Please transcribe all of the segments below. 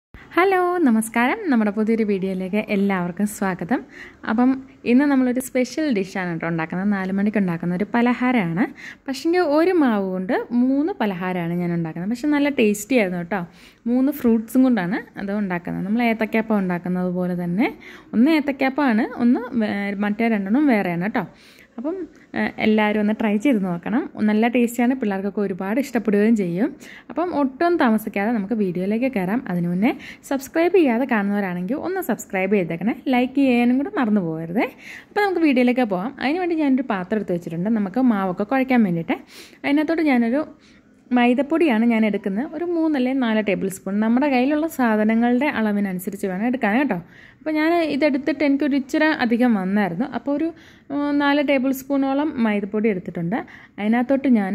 hello നമസ്കാരം നമ്മുടെ പുതിയൊരു വീഡിയോയിലേക്ക് എല്ലാവർക്കും സ്വാഗതം അപ്പം ഇന്ന് നമ്മളൊരു സ്പെഷ്യൽ ഡിഷാണ് കേട്ടോ ഉണ്ടാക്കുന്നത് നാല് മണിക്ക് ഉണ്ടാക്കുന്ന ഒരു പലഹാരമാണ് പക്ഷേ ഒരു മാവ് കൊണ്ട് മൂന്ന് പലഹാരമാണ് ഞാൻ ഉണ്ടാക്കുന്നത് പക്ഷെ നല്ല ടേസ്റ്റി ആയിരുന്നു കേട്ടോ മൂന്ന് ഫ്രൂട്ട്സും കൊണ്ടാണ് അത് ഉണ്ടാക്കുന്നത് നമ്മൾ ഏത്തക്കാപ്പം ഉണ്ടാക്കുന്നത് പോലെ തന്നെ ഒന്ന് ഏത്തക്കാപ്പമാണ് ഒന്ന് വേ- മറ്റേ രണ്ടെണ്ണം വേറെയാണ് കേട്ടോ അപ്പം ഏഹ്, എല്ലാവരും ഒന്ന് ട്രൈ ചെയ്ത് നോക്കണം നല്ല ടേസ്റ്റിയാണ് പിള്ളേർക്കൊക്കെ ഒരുപാട് ഇഷ്ടപ്പെടുകയും ചെയ്യും അപ്പം ഒട്ടും താമസിക്കാതെ നമുക്ക് വീഡിയോയിലേക്ക് കയറാം അതിനു മുന്നേ സബ്സ്ക്രൈബ് ചെയ്യാതെ കാണുന്നവരാണെങ്കിൽ ഒന്ന് സബ്സ്ക്രൈബ് ചെയ്തേക്കണേ ലൈക്ക് ചെയ്യാനും കൂടെ മറന്നു പോകരുത് അപ്പോൾ നമുക്ക് വീഡിയോയിലേക്ക് പോകാം അതിന് വേണ്ടി ഞാനൊരു പാത്രം എടുത്ത് വെച്ചിട്ടുണ്ട് നമുക്ക് മാവൊക്കെ കുഴയ്ക്കാൻ വേണ്ടിയിട്ട് അതിനകത്തോട്ട് ഞാനൊരു മൈദപ്പൊടിയാണ് ഞാൻ എടുക്കുന്നത് ഒരു മൂന്നല്ലേ നാല് ടേബിൾ സ്പൂൺ നമ്മുടെ കയ്യിലുള്ള സാധനങ്ങളുടെ അളവിനനുസരിച്ച് വേണം എടുക്കാൻ കേട്ടോ അപ്പോൾ ഞാൻ ഇതെടുത്തിട്ട് എനിക്കൊരു ഇച്ചിരി അധികം വന്നായിരുന്നു അപ്പോൾ ഒരു ഉം, നാല് ടേബിൾ സ്പൂണോളം മൈദപ്പൊടി എടുത്തിട്ടുണ്ട് അതിനകത്തോട്ട് ഞാൻ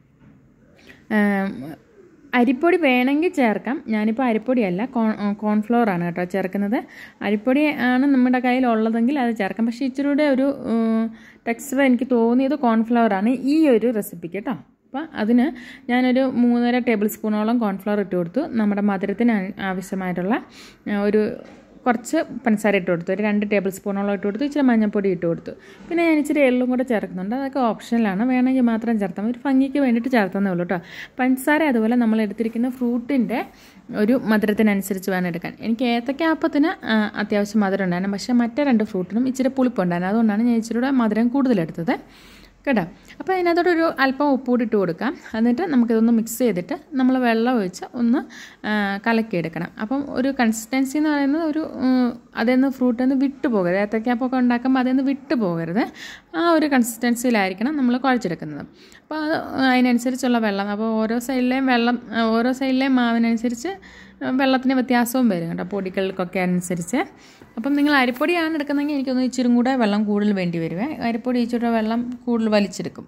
അരിപ്പൊടി വേണമെങ്കിൽ ചേർക്കാം ഞാനിപ്പോൾ അരിപ്പൊടിയല്ല കോൺ കോൺഫ്ലോർ ആണ് കേട്ടോ ചേർക്കുന്നത് അരിപ്പൊടി ആണ് നമ്മുടെ കയ്യിലുള്ളതെങ്കിൽ അത് ചേർക്കാം പക്ഷേ ഇച്ചിരി കൂടെ ഒരു ടെക്സ്ചർ എനിക്ക് തോന്നിയത് കോൺഫ്ലവർ ആണ് ഈ ഒരു റെസിപ്പിക്ക് കേട്ടോ അപ്പോൾ അതിന് ഞാനൊരു മൂന്നര ടേബിൾ സ്പൂണോളം കോൺഫ്ലവർ ഇട്ട് കൊടുത്തു നമ്മുടെ മധുരത്തിന് ആ- ആവശ്യമായിട്ടുള്ള ആ, ഒരു കുറച്ച് പഞ്ചസാര ഇട്ട് കൊടുത്തു ഒരു രണ്ട് ടേബിൾ സ്പൂണോളം ഇട്ട് കൊടുത്തു ഇച്ചിരി മഞ്ഞൾപ്പൊടി ഇട്ട് കൊടുത്തു പിന്നെ ഞാൻ ഇച്ചിരി എള്ളും കൂടെ ചേർക്കുന്നുണ്ട് അതൊക്കെ ഓപ്ഷനിലാണ് വേണമെങ്കിൽ മാത്രം ചേർത്താൽ മതി ഒരു ഭംഗിക്ക് വേണ്ടിയിട്ട് ചേർത്തന്നേ ഉള്ളൂ കേട്ടോ പഞ്ചസാര അതുപോലെ നമ്മൾ എടുത്തിരിക്കുന്ന ഫ്രൂട്ടിൻ്റെ ഒരു മധുരത്തിനനുസരിച്ച് വേണം എടുക്കാൻ എനിക്ക് ഏത്തക്കാപ്പത്തിന് ആ, അത്യാവശ്യം മധുരം ഉണ്ടായിരുന്നു പക്ഷേ മറ്റേ രണ്ട് ഫ്രൂട്ടിനും ഇച്ചിരി പുളിപ്പുണ്ടായിരുന്നു അതുകൊണ്ടാണ് ഞാൻ ഇച്ചിരി കൂടെ മധുരം കൂടുതലെടുത്തത് കേട്ടോ അപ്പോൾ അതിനകത്തോട്ട് ഒരു അല്പം ഉപ്പൂടി ഇട്ട് കൊടുക്കാം എന്നിട്ട് നമുക്കിതൊന്ന് മിക്സ് ചെയ്തിട്ട് നമ്മൾ വെള്ളം ഒഴിച്ച് ഒന്ന് ആ, കലക്കിയെടുക്കണം അപ്പം ഒരു കൺസിസ്റ്റൻസി എന്ന് പറയുന്നത് ഒരു ഉം, അതിൽ നിന്ന് ഫ്രൂട്ടിൽ നിന്ന് വിട്ടു പോകരുത് ഏത്തക്കാപ്പൊക്കെ ഉണ്ടാക്കുമ്പോൾ അതിൽ നിന്ന് വിട്ടു പോകരുത് ആ ഒരു കൺസിസ്റ്റൻസിയിലായിരിക്കണം നമ്മൾ കുഴച്ചെടുക്കുന്നത് അപ്പോൾ അത് അതിനനുസരിച്ചുള്ള വെള്ളം അപ്പോൾ ഓരോ സൈഡിലെയും വെള്ളം ആ, ഓരോ സൈഡിലെയും മാവിനനുസരിച്ച് വെള്ളത്തിന് വ്യത്യാസവും വരും കേട്ടോ പൊടികൾക്കൊക്കെ അനുസരിച്ച് അപ്പം നിങ്ങൾ അരിപ്പൊടിയാണ് എടുക്കുന്നതെങ്കിൽ എനിക്കൊന്ന് ഇച്ചിരി കൂടെ വെള്ളം കൂടുതൽ വേണ്ടി വരുവേ അരിപ്പൊടി ഇച്ചിരി വെള്ളം കൂടുതൽ വലിച്ചെടുക്കും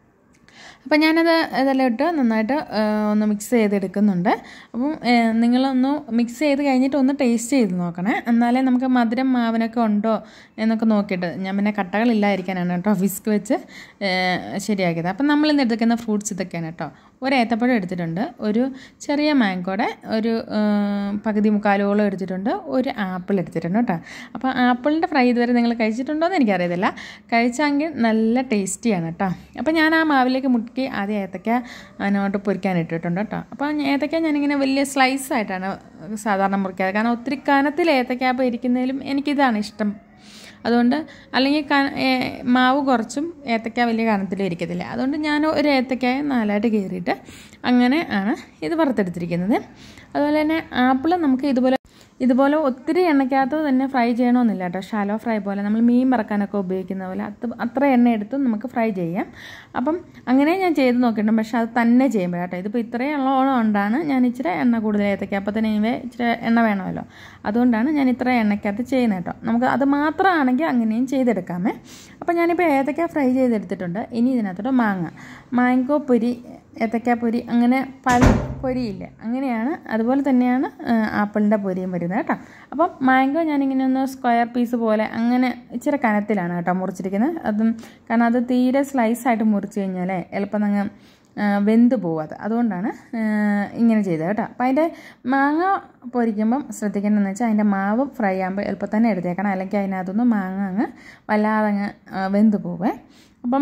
അപ്പം ഞാനത് ഇതെല്ലാം ഇട്ട് നന്നായിട്ട് ആ, ഒന്ന് മിക്സ് ചെയ്തെടുക്കുന്നുണ്ട് അപ്പം ഏ, നിങ്ങളൊന്ന് മിക്സ് ചെയ്ത് കഴിഞ്ഞിട്ട് ഒന്ന് ടേസ്റ്റ് ചെയ്ത് നോക്കണേ എന്നാലേ നമുക്ക് മധുരം മാവിനൊക്കെ ഉണ്ടോ എന്നൊക്കെ നോക്കിയിട്ട് ഞാൻ പിന്നെ കട്ടകളില്ലായിരിക്കാനാണ് കേട്ടോ വിസ്ക് വെച്ച് ഏ, ശരിയാക്കിയത് അപ്പം നമ്മളിന്ന് എടുക്കുന്ന ഫ്രൂട്ട്സ് ഇതൊക്കെയാണ് കേട്ടോ ഒരു ഏത്തപ്പഴം എടുത്തിട്ടുണ്ട് ഒരു ചെറിയ മാങ്കോടെ ഒരു ആ, പകുതി മുക്കാലോളം എടുത്തിട്ടുണ്ട് ഒരു ആപ്പിൾ എടുത്തിട്ടുണ്ട് കേട്ടോ അപ്പോൾ ആപ്പിളിൻ്റെ ഫ്രൈ ഇതുവരെ നിങ്ങൾ കഴിച്ചിട്ടുണ്ടോ എന്ന് എനിക്കറിയത്തില്ല കഴിച്ചെങ്കിൽ നല്ല ടേസ്റ്റിയാണ് കേട്ടോ അപ്പോൾ ഞാൻ ആ മാവിലേക്ക് മുക്കി ആദ്യം ഏത്തക്ക അതിനോട്ട് പൊരിക്കാൻ ഇട്ടിട്ടുണ്ട് കേട്ടോ അപ്പോൾ ഏത്തക്ക ഞാനിങ്ങനെ വലിയ സ്ലൈസ് ആയിട്ടാണ് സാധാരണ മുറിക്കാറ് കാരണം ഒത്തിരി കനത്തിൽ ഏത്തക്കാപ്പം ഇരിക്കുന്നതിലും എനിക്കിതാണ് ഇഷ്ടം അതുകൊണ്ട് അല്ലെങ്കിൽ ക ഏ, മാവ് കുറച്ചും ഏത്തക്ക വലിയ കനത്തിലും ഇരിക്കത്തില്ല അതുകൊണ്ട് ഞാൻ ഒരു ഏത്തക്കായ നാലായിട്ട് കീറിയിട്ട് അങ്ങനെ ആണ് ഇത് വറുത്തെടുത്തിരിക്കുന്നത് അതുപോലെ തന്നെ ആപ്പിൾ നമുക്ക് ഇതുപോലെ ഇതുപോലെ ഒത്തിരി എണ്ണയ്ക്കകത്ത് തന്നെ ഫ്രൈ ചെയ്യണമെന്നില്ല കേട്ടോ ഷാലോ ഫ്രൈ പോലെ നമ്മൾ മീൻ വറക്കാനൊക്കെ ഉപയോഗിക്കുന്ന പോലെ അത് അത്ര എണ്ണ എടുത്ത് നമുക്ക് ഫ്രൈ ചെയ്യാം അപ്പം അങ്ങനെ ഞാൻ ചെയ്ത് നോക്കിയിട്ടുണ്ട് പക്ഷേ അത് തന്നെ ചെയ്യുമ്പോൾ കേട്ടോ ഇതിപ്പോൾ ഇത്രയും ഉള്ളോളം കൊണ്ടാണ് ഞാൻ ഇച്ചിരി എണ്ണ കൂടുതൽ ഏത്തയ്ക്കപ്പത്തിന് ഇവ ഇച്ചിരി എണ്ണ വേണമല്ലോ അതുകൊണ്ടാണ് ഞാൻ ഇത്ര എണ്ണയ്ക്കകത്ത് ചെയ്യുന്നത് കേട്ടോ നമുക്ക് അത് മാത്രമാണെങ്കിൽ അങ്ങനെയും ചെയ്തെടുക്കാമേ അപ്പോൾ ഞാനിപ്പോൾ ഏത്തക്ക ഫ്രൈ ചെയ്തെടുത്തിട്ടുണ്ട് ഇനി ഇതിനകത്തോട്ട് മാങ്ങ മാങ്കോ പൊരി ഏത്തക്ക പൊരി അങ്ങനെ പല പൊരിയില്ല അങ്ങനെയാണ് അതുപോലെ തന്നെയാണ് ആ, ആപ്പിളിൻ്റെ പൊരിയും വരുന്നത് കേട്ടോ അപ്പം മാംഗോ ഞാനിങ്ങനെ ഒന്ന് സ്ക്വയർ പീസ് പോലെ അങ്ങനെ ഇച്ചിരി കനത്തിലാണ് കേട്ടോ മുറിച്ചിരിക്കുന്നത് അതും കാരണം അത് തീരെ സ്ലൈസ് ആയിട്ട് മുറിച്ച് കഴിഞ്ഞാൽ എളുപ്പം അങ്ങ് ആ, വെന്ത് പോകും അത് അതുകൊണ്ടാണ് ആ, ഇങ്ങനെ ചെയ്തത് കേട്ടോ അപ്പം അതിൻ്റെ മാങ്ങ പൊരിക്കുമ്പം ശ്രദ്ധിക്കേണ്ടതെന്ന് വെച്ചാൽ അതിൻ്റെ മാവ് ഫ്രൈ ആകുമ്പോൾ എളുപ്പം തന്നെ എടുത്തേക്കണം അല്ലെങ്കിൽ അതിനകത്തുനിന്ന് മാങ്ങ അങ്ങ് വല്ലാതെ അങ്ങ് ആ, വെന്ത് പോവേ അപ്പം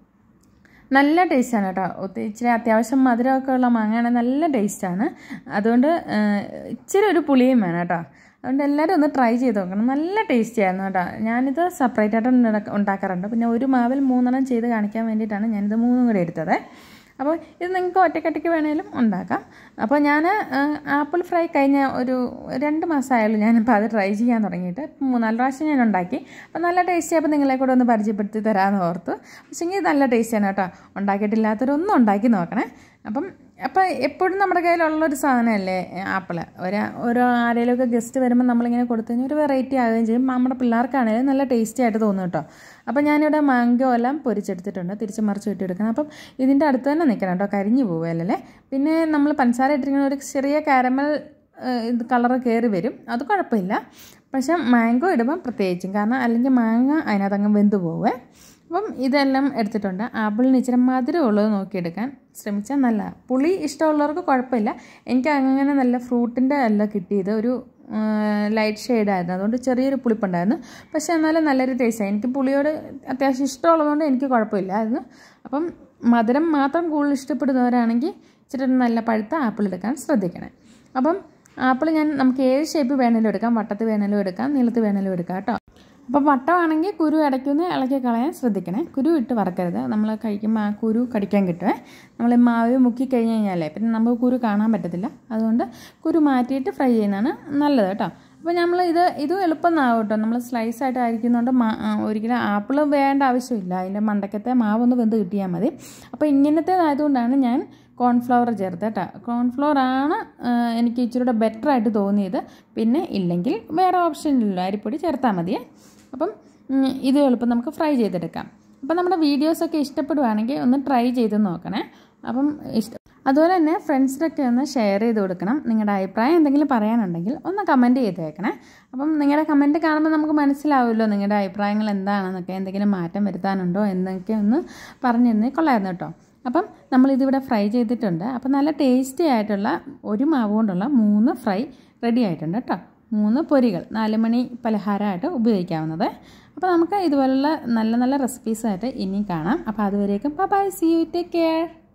നല്ല ടേസ്റ്റാണ് കേട്ടോ ഒത്തിരി ഇച്ചിരി അത്യാവശ്യം മധുരമൊക്കെ ഉള്ള മാങ്ങയാണ് നല്ല ടേസ്റ്റാണ് അതുകൊണ്ട് ആ, ഇച്ചിരി ഒരു പുളിയും വേണം കേട്ടോ അതുകൊണ്ട് എല്ലാവരും ഒന്ന് ട്രൈ ചെയ്ത് നോക്കണം നല്ല ടേസ്റ്റി ആയിരുന്നു കേട്ടോ ഞാനിത് സെപ്പറേറ്റ് ആയിട്ട് ഉണ്ടാക്ക- ഉണ്ടാക്കാറുണ്ട് പിന്നെ ഒരു മാവിൽ മൂന്നെണ്ണം ചെയ്ത് കാണിക്കാൻ വേണ്ടിയിട്ടാണ് ഞാനിത് മൂന്നും കൂടെ എടുത്തത് അപ്പോൾ ഇത് നിങ്ങൾക്ക് ഒറ്റക്കട്ടിക്ക് വേണേലും ഉണ്ടാക്കാം അപ്പോൾ ഞാൻ ആപ്പിൾ ഫ്രൈ കഴിഞ്ഞ ഒരു രണ്ട് മാസമായാലും ഞാനിപ്പോൾ അത് ട്രൈ ചെയ്യാൻ തുടങ്ങിയിട്ട് മൂന്നാല് പ്രാവശ്യം ഞാൻ ഉണ്ടാക്കി അപ്പോൾ നല്ല ടേസ്റ്റി അപ്പോൾ നിങ്ങളെ കൂടെ ഒന്ന് പരിചയപ്പെടുത്തി തരാമെന്ന് ഓർത്തു പക്ഷേങ്കിൽ നല്ല ടേസ്റ്റിയാണ് കേട്ടോ ഉണ്ടാക്കിയിട്ടില്ലാത്തവരൊന്നും ഉണ്ടാക്കി നോക്കണേ അപ്പം അപ്പം എപ്പോഴും നമ്മുടെ കയ്യിലുള്ളൊരു സാധനമല്ലേ ആപ്പിൾ ഒരു ഓരോ ആരെങ്കിലുമൊക്കെ ഗസ്റ്റ് വരുമ്പോൾ നമ്മളിങ്ങനെ കൊടുത്തു കഴിഞ്ഞാൽ ഒരു വെറൈറ്റി ആവുകയും ചെയ്യും നമ്മുടെ പിള്ളേർക്കാണെങ്കിലും നല്ല ടേസ്റ്റി ആയിട്ട് തോന്നും കേട്ടോ അപ്പം ഞാനിവിടെ മാങ്കോ എല്ലാം പൊരിച്ചെടുത്തിട്ടുണ്ട് തിരിച്ച് മറിച്ച് ഇട്ടെടുക്കണം അപ്പം ഇതിൻ്റെ അടുത്ത് തന്നെ നിൽക്കണം കേട്ടോ കരിഞ്ഞു പോവുകയല്ലേ പിന്നെ നമ്മൾ പഞ്ചസാര ഇട്ടിരിക്കുന്ന ഒരു ചെറിയ കാരമൽ ഇത് കളറ് കയറി വരും അത് കുഴപ്പമില്ല പക്ഷെ മാംഗോ ഇടുമ്പം പ്രത്യേകിച്ചും കാരണം അല്ലെങ്കിൽ മാങ്ങ അതിനകത്ത് അങ്ങ് വെന്ത് പോവേ അപ്പം ഇതെല്ലാം എടുത്തിട്ടുണ്ട് ആപ്പിളിന് ഇച്ചിരി മധുരമുള്ളത് നോക്കിയെടുക്കാൻ ശ്രമിച്ചാൽ നല്ലതാണ് പുളി ഇഷ്ടമുള്ളവർക്ക് കുഴപ്പമില്ല എനിക്ക് അങ്ങനെ നല്ല ഫ്രൂട്ടിൻ്റെ അല്ല കിട്ടിയത് ഒരു ലൈറ്റ് ഷെയ്ഡായിരുന്നു അതുകൊണ്ട് ചെറിയൊരു പുളിപ്പുണ്ടായിരുന്നു പക്ഷേ എന്നാലും നല്ലൊരു ടേസ്റ്റാണ് എനിക്ക് പുളിയോട് അത്യാവശ്യം ഇഷ്ടമുള്ളതുകൊണ്ട് എനിക്ക് കുഴപ്പമില്ലായിരുന്നു അപ്പം മധുരം മാത്രം കൂടുതൽ ഇഷ്ടപ്പെടുന്നവരാണെങ്കിൽ ഇച്ചിരി നല്ല പഴുത്ത ആപ്പിൾ എടുക്കാൻ ശ്രദ്ധിക്കണേ അപ്പം ആപ്പിൾ ഞാൻ നമുക്ക് ഏത് ഷേപ്പ് വേണേലും എടുക്കാം വട്ടത്ത് വേണേലും എടുക്കാം നീളത്ത് വേണേലും എടുക്കാം കേട്ടോ അപ്പോൾ വട്ടമാണെങ്കിൽ കുരു ഇടയ്ക്കൊന്ന് ഇളക്കി കളയാൻ ശ്രദ്ധിക്കണേ കുരു ഇട്ട് വറക്കരുത് നമ്മൾ കഴിക്കുമ്പോൾ ആ കുരു കടിക്കാൻ കിട്ടുമേ നമ്മൾ മാവ് മുക്കി കഴിഞ്ഞ് കഴിഞ്ഞാലേ പിന്നെ നമുക്ക് കുരു കാണാൻ പറ്റത്തില്ല അതുകൊണ്ട് കുരു മാറ്റിയിട്ട് ഫ്രൈ ചെയ്യുന്നതാണ് നല്ലത് കേട്ടോ അപ്പോൾ നമ്മൾ ഇത് ഇതും എളുപ്പമെന്നാവും കേട്ടോ നമ്മൾ സ്ലൈസ് ആയിട്ട് അരിക്കുന്നതുകൊണ്ട് മാ ഒരിക്കലും ആപ്പിൾ വേണ്ട ആവശ്യമില്ല അതിൻ്റെ മണ്ടക്കത്തെ മാവൊന്ന് വെന്ത് കിട്ടിയാൽ മതി അപ്പോൾ ഇങ്ങനത്തേതായതുകൊണ്ടാണ് ഞാൻ കോൺഫ്ലവർ ചേർത്ത് കേട്ടോ കോൺഫ്ലവർ ആണ് എനിക്ക് ഇച്ചിരി കൂടെ ബെറ്റർ ആയിട്ട് തോന്നിയത് പിന്നെ ഇല്ലെങ്കിൽ വേറെ ഓപ്ഷൻ ഇല്ലല്ലോ അരിപ്പൊടി ചേർത്താൽ മതിയേ അപ്പം ഇത് എളുപ്പം നമുക്ക് ഫ്രൈ ചെയ്തെടുക്കാം അപ്പം നമ്മുടെ വീഡിയോസൊക്കെ ഇഷ്ടപ്പെടുവാണെങ്കിൽ ഒന്ന് ട്രൈ ചെയ്ത് നോക്കണേ അപ്പം ഇഷ്ട അതുപോലെ തന്നെ ഫ്രണ്ട്സിനൊക്കെ ഒന്ന് ഷെയർ ചെയ്ത് കൊടുക്കണം നിങ്ങളുടെ അഭിപ്രായം എന്തെങ്കിലും പറയാനുണ്ടെങ്കിൽ ഒന്ന് കമൻറ്റ് ചെയ്തേക്കണേ അപ്പം നിങ്ങളുടെ കമൻറ്റ് കാണുമ്പോൾ നമുക്ക് മനസ്സിലാവുമല്ലോ നിങ്ങളുടെ അഭിപ്രായങ്ങൾ എന്താണെന്നൊക്കെ എന്തെങ്കിലും മാറ്റം വരുത്താനുണ്ടോ എന്നൊക്കെ ഒന്ന് പറഞ്ഞു തന്നേ കൊള്ളായിരുന്നു കേട്ടോ അപ്പം നമ്മളിതിവിടെ ഫ്രൈ ചെയ്തിട്ടുണ്ട് അപ്പം നല്ല ടേസ്റ്റി ആയിട്ടുള്ള ഒരു മാവ് കൊണ്ടുള്ള മൂന്ന് ഫ്രൈ റെഡി ആയിട്ടുണ്ട് കേട്ടോ മൂന്ന് പൊരികൾ നാല് മണി പലഹാരമായിട്ട് ഉപയോഗിക്കാവുന്നത് അപ്പോൾ നമുക്ക് ഇതുപോലുള്ള നല്ല നല്ല റെസിപ്പീസായിട്ട് ഇനിയും കാണാം അപ്പോൾ അതുവരേക്കും bye see you take care